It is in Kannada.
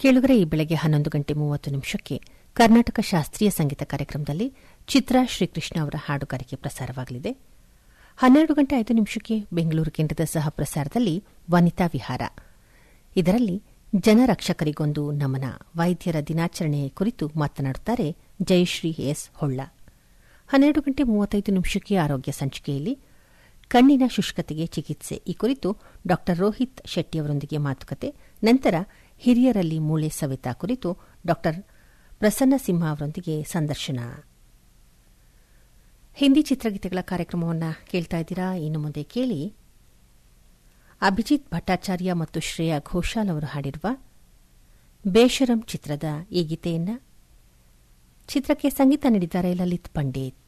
ಕೇಳುಗರೆ ಈ ಬೆಳಗ್ಗೆ ಹನ್ನೊಂದು ಗಂಟೆ ಮೂವತ್ತು ನಿಮಿಷಕ್ಕೆ ಕರ್ನಾಟಕ ಶಾಸ್ತ್ರೀಯ ಸಂಗೀತ ಕಾರ್ಯಕ್ರಮದಲ್ಲಿ ಚಿತ್ರಾ ಶ್ರೀಕೃಷ್ಣ ಅವರ ಹಾಡುಗಾರಿಕೆ ಪ್ರಸಾರವಾಗಲಿದೆ ಹನ್ನೆರಡು ಗಂಟೆ ಐದು ನಿಮಿಷಕ್ಕೆ ಬೆಂಗಳೂರು ಕೇಂದ್ರದ ಸಹ ಪ್ರಸಾರದಲ್ಲಿ ವನಿತಾ ವಿಹಾರ ಇದರಲ್ಲಿ ಜನರಕ್ಷಕರಿಗೊಂದು ನಮನ ವೈದ್ಯರ ದಿನಾಚರಣೆ ಕುರಿತು ಮಾತನಾಡುತ್ತಾರೆ ಜಯಶ್ರೀ ಎಸ್ ಹೊಳ್ಳ ಹನ್ನೆರಡು ಗಂಟೆ ಮೂವತ್ತೈದು ನಿಮಿಷಕ್ಕೆ ಆರೋಗ್ಯ ಸಂಚಿಕೆಯಲ್ಲಿ ಕಣ್ಣಿನ ಶುಷ್ಕತೆಗೆ ಚಿಕಿತ್ಸೆ ಈ ಕುರಿತು ಡಾ ರೋಹಿತ್ ಶೆಟ್ಟಿಯವರೊಂದಿಗೆ ಮಾತುಕತೆ ನಂತರ ಹಿರಿಯರಲ್ಲಿ ಮೂಳೆ ಸವೆತ ಕುರಿತು ಡಾ ಪ್ರಸನ್ನ ಸಿಂಹ ಅವರೊಂದಿಗೆ ಸಂದರ್ಶನ ಹಿಂದಿ ಚಿತ್ರಗೀತೆಗಳ ಕಾರ್ಯಕ್ರಮವನ್ನು ಕೇಳ್ತಾ ಇದ್ದೀರಾ ಇನ್ನು ಮುಂದೆ ಕೇಳಿ ಅಭಿಜಿತ್ ಭಟ್ಟಾಚಾರ್ಯ ಮತ್ತು ಶ್ರೇಯಾ ಘೋಷಾಲ್ ಅವರು ಹಾಡಿರುವ ಬೇಷರಂ ಚಿತ್ರದ ಈ ಗೀತೆಯನ್ನ ಚಿತ್ರಕ್ಕೆ ಸಂಗೀತ ನೀಡಿದ್ದಾರೆ ಲಲಿತ್ ಪಂಡಿತ್